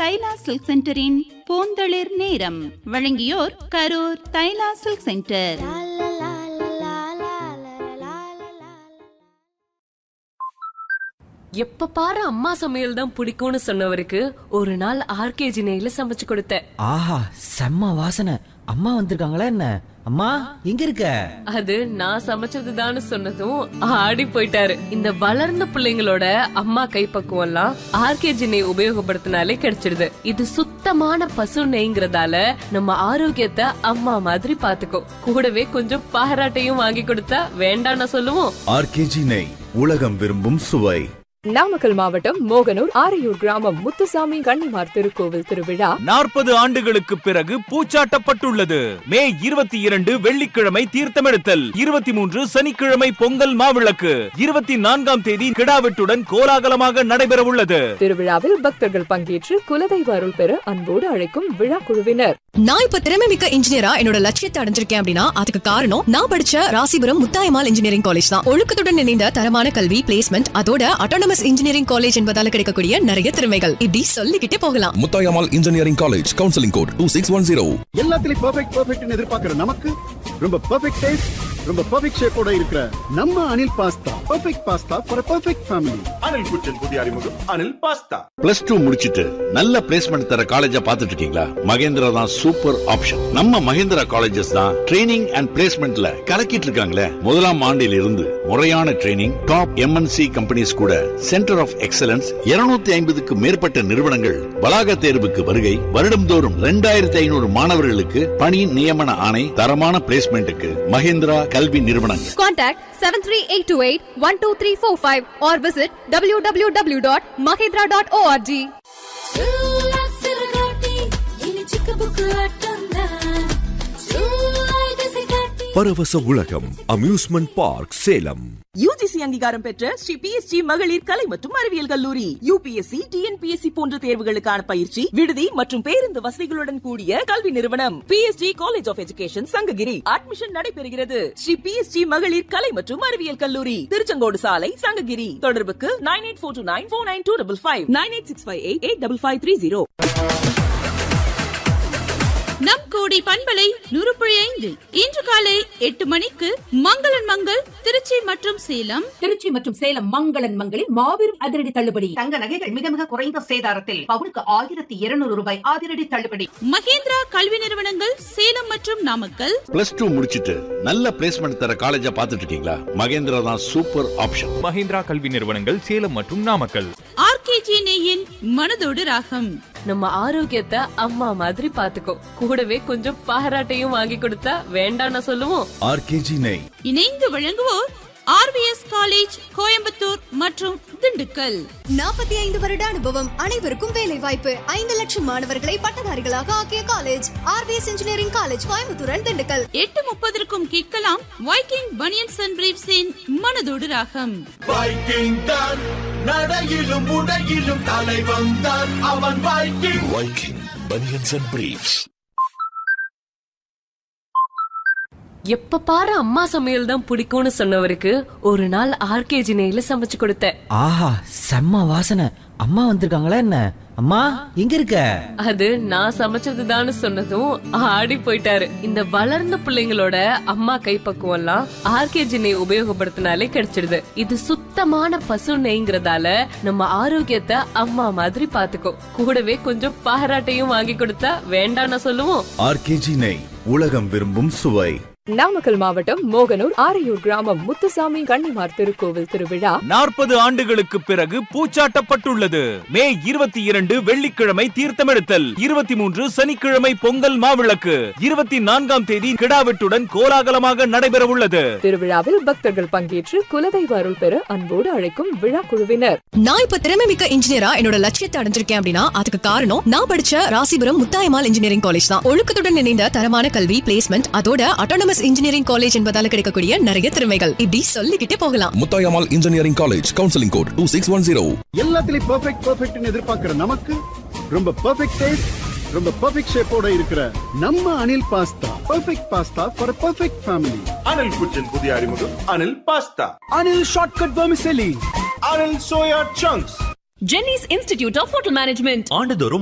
தைலா silk சென்டரின் பூந்தளிர் நேரம் வழங்கியோர் கரூர் தைலா சில்க் சென்டர் எப்ப பாரு அம்மா சமையல் தான் பிடிக்கும்னு சொன்னவருக்கு ஒரு நாள் ஆர்கேஜி நெய்ல சமைச்சு கொடுத்தேன் ஆஹா செம்ம வாசனை அம்மா வந்திருக்காங்களா என்ன அம்மா எங்க இருக்க அது நான் சமைச்சதுதான்னு சொன்னதும் ஆடி போயிட்டாரு இந்த வளர்ந்த பிள்ளைங்களோட அம்மா கைப்பக்குவம் எல்லாம் ஆர்கேஜி நெய் உபயோகப்படுத்தினாலே கிடைச்சிடுது இது சுத்தமான பசு நெய்ங்கிறதால நம்ம ஆரோக்கியத்தை அம்மா மாதிரி பாத்துக்கோ கூடவே கொஞ்சம் பாராட்டையும் வாங்கி கொடுத்தா வேண்டாம்னு சொல்லுவோம் ஆர்கேஜி நெய் உலகம் விரும்பும் சுவை நாமக்கல் மாவட்டம் மோகனூர் ஆரையூர் கிராமம் முத்துசாமி கன்னிமார் திருக்கோவில் திருவிழா நாற்பது ஆண்டுகளுக்கு பிறகு பூச்சாட்டப்பட்டுள்ளது மே இருபத்தி இரண்டு வெள்ளிக்கிழமை தீர்த்தமெடுத்தல் இருபத்தி மூன்று சனிக்கிழமை பொங்கல் மாவிளக்கு இருபத்தி நான்காம் தேதி கிடாவெட்டுடன் கோலாகலமாக நடைபெறவுள்ளது திருவிழாவில் பக்தர்கள் பங்கேற்று குலதெய்வ அருள் பெற அன்போடு அழைக்கும் விழா குழுவினர் நான் இப்ப திறமை மிக்க இன்ஜினியரா என்னோட லட்சியத்தை அடைஞ்சிருக்கேன் அப்படின்னா அதுக்கு காரணம் நான் படிச்ச ராசிபுரம் முத்தாயமால் இன்ஜினியரிங் காலேஜ் தான் ஒழுக்கத்துடன் இணைந்த தரமான கல்வி பிளேஸ்மெண்ட் அதோட அட்டானமஸ் இன்ஜினியரிங் காலேஜ் என்பதால கிடைக்கக்கூடிய நிறைய திறமைகள் இப்படி சொல்லிக்கிட்டே போகலாம் Muthayammal engineering college counselling code two six one zero எல்லாத்துலயும் பெர்ஃபெக்ட் பெர்ஃபெக்ட்னு எதிர்பார்க்கிற நமக்கு ரொம்ப பெர்ஃபெக்ட் டேஸ்ட் ரொம்ப பெர்ஃபெக்ட் ஷேப்போட இருக்கிற நம்ம Anil pasta perfect pasta for perfect family Anil kitchen புதிய அறிமுகம் அனில் பாஸ்தா பிளஸ் டூ முடிச்சிட்டு நல்ல பிளேஸ்மெண்ட் தர காலேஜா பாத்துட்டு இருக்கீங்களா மகேந்திரா தான் சூப்பர் ஆப்ஷன் நம்ம மகேந்திரா காலேஜஸ் தான் ட்ரைனிங் அண்ட் பிளேஸ்மெண்ட்ல கலக்கிட்டு இருக்காங்களே முதலாம் ஆண்டில் இருந்து முறையான ட்ரைனிங் டாப் எம்என்சி கம்பெனிஸ் கூட சென்டர் ஆஃப் எக்ஸலன்ஸ் 250 ஐம்பதுக்கு மேற்பட்ட நிறுவனங்கள் வளாக தேர்வுக்கு வருகை வருடம்தோறும் ரெண்டாயிரத்தி ஐநூறு மாணவர்களுக்கு பணி நியமன ஆணை தரமான பிளேஸ்மெண்ட்டுக்கு மகேந்திரா கல்வி நிறுவனங்கள் Contact 73828-12345 or visit www.mahindra.org. பரவச உலகம் அம்யூஸ்மெண்ட் பார்க் சேலம் யுஜிசி அங்கீகாரம் பெற்ற ஸ்ரீ பிஎஸ்டி மகளிர் கலை மற்றும் அறிவியல் கல்லூரி யூபிஎஸ்சி டிஎன்பிஎஸ்சி போன்ற தேர்வுகளுக்கான பயிற்சி விடுதி மற்றும் பேருந்து வசதிகளுடன் கூடிய கல்வி நிறுவனம் PST college of education Sankagiri admission நடைபெறுகிறது ஸ்ரீ பிஎஸ்டி மகளிர் கலை மற்றும் அறிவியல் கல்லூரி திருச்செங்கோடு சாலை சங்ககிரி தொடர்புக்கு nine eight four two nine four nine two double five nine eight six five eight eight double five three zero நம் கோடி பண்பலை நூறுபுழி ஐந்து இன்று காலை எட்டு மணிக்கு மங்களன் மங்கள் திருச்சி மற்றும் சேலம் திருச்சி மற்றும் சேலம் மங்களன் மங்களில் மாபெரும் அதிரடி தள்ளுபடி தங்க நகைகள் மிக மிக குறைந்த சேதாரத்தில் பவுனுக்கு ஆயிரத்தி இருநூறு ரூபாய் அதிரடி தள்ளுபடி மகேந்திரா கல்வி நிறுவனங்கள் சேலம் மற்றும் நாமக்கல் பிளஸ் டூ முடிச்சிட்டு நல்ல பிளேஸ்மெண்ட் தர காலேஜா பாத்துட்டு இருக்கீங்களா மகேந்திரா தான் சூப்பர் ஆப்ஷன் மஹிந்திரா கல்வி நிறுவனங்கள் சேலம் மற்றும் நாமக்கல் ஆர்கேஜி நெய்யின் மனதோடு ராகம் நம்ம ஆரோக்கியத்தை அம்மா மாதிரி பாத்துக்கோ கூடவே கொஞ்சம் பாராட்டையும் வாங்கி கொடுத்தா வேண்டாம்னு சொல்லுவோம் ஆர்கேஜி நெய் இணைந்து வழங்குவோர் ஆர்விஎஸ் காலேஜ் கோயம்புத்தூர் மற்றும் திண்டுக்கல் நாற்பத்தி ஐந்து வருட அனுபவம் அனைவருக்கும் வேலை வாய்ப்பு ஐந்து லட்சம் மாணவர்களை பட்டதாரிகளாக ஆக்கிய college RVS engineering college Coimbatore Dindigul எட்டு முப்பதற்கும் கேட்கலாம் வைக்கிங் பனியன்ஸ் அண்ட் பிரீப்ஸின் மனதோடு ராகம் வைக்கிங் தான் நடையிலும் உடையிலும் தலைவன் தான் அவன் Viking Viking banians and briefs எப்ப பாரு அம்மா சமையல் தான் பிடிக்கும்னு சொன்னவருக்கு ஒரு நாள் ஆர்கேஜி நெய்ல சமைச்சு கொடுத்தேன் ஆஹா செம்ம வாசனை அம்மா வந்திருக்காங்களா என்ன அம்மா எங்க இருக்க அது நான் சமைச்சதுதான்னு சொன்னதும் ஆடி போயிட்டாரு இந்த வளர்ந்த பிள்ளைங்களோட அம்மா கைப்பக்குவம் எல்லாம் ஆர்கேஜி நெய் உபயோகப்படுத்தினாலே கிடைச்சிடுது இது சுத்தமான பசு நெய்ங்கிறதால நம்ம ஆரோக்கியத்தை அம்மா மாதிரி பாத்துக்கோ கூடவே கொஞ்சம் பாராட்டையும் வாங்கி கொடுத்தா வேண்டாம்னு சொல்லுவோம் ஆர்கேஜி நெய் உலகம் விரும்பும் சுவை நாமக்கல் மாவட்டம் மோகனூர் ஆரையூர் கிராமம் முத்துசாமி கன்னிமார் திருக்கோவில் திருவிழா நாற்பது ஆண்டுகளுக்கு பிறகு பூச்சாட்டப்பட்டுள்ளது மே இருபத்தி இரண்டு வெள்ளிக்கிழமை தீர்த்தமெடுத்தல் இருபத்தி மூன்று சனிக்கிழமை பொங்கல் மாவிளக்கு இருபத்தி நான்காம் தேதி கிடாவெட்டுடன் கோலாகலமாக நடைபெறவுள்ளது திருவிழாவில் பக்தர்கள் பங்கேற்று குலதெய்வ அருள் பெற அன்போடு அழைக்கும் விழா குழுவினர் நான் இப்ப திறமை மிக்க இன்ஜினியரா என்னோட லட்சியத்தை அடைஞ்சிருக்கேன் அப்படின்னா அதுக்கு காரணம் நான் படிச்ச ராசிபுரம் முத்தாயமால் இன்ஜினியரிங் காலேஜ் தான் ஒழுக்கத்துடன் இணைந்த தரமான கல்வி பிளேஸ்மெண்ட் அதோட அட்டானமஸ் இன்ஜினியரிங் காலேஜ் என்பதால கிடைக்கக்கூடிய நிறைய திறமைகள் இப்படி சொல்லிக்கிட்டே போகலாம் Muthayammal engineering college counselling code two six one zero எல்லாத்துலயும் பெர்ஃபெக்ட் பெர்ஃபெக்ட்னு எதிர்பார்க்கிற நமக்கு ரொம்ப பெர்ஃபெக்ட் டேஸ்ட் ரொம்ப பெர்ஃபெக்ட் ஷேப்போட இருக்கிற நம்ம Anil pasta perfect pasta for perfect family Anil kitchen புதிய அறிமுகம் Anil pasta Anil shortcut vermicelli Anil soya chunks Jenney's institute of hotel management ஆண்டுதோறும்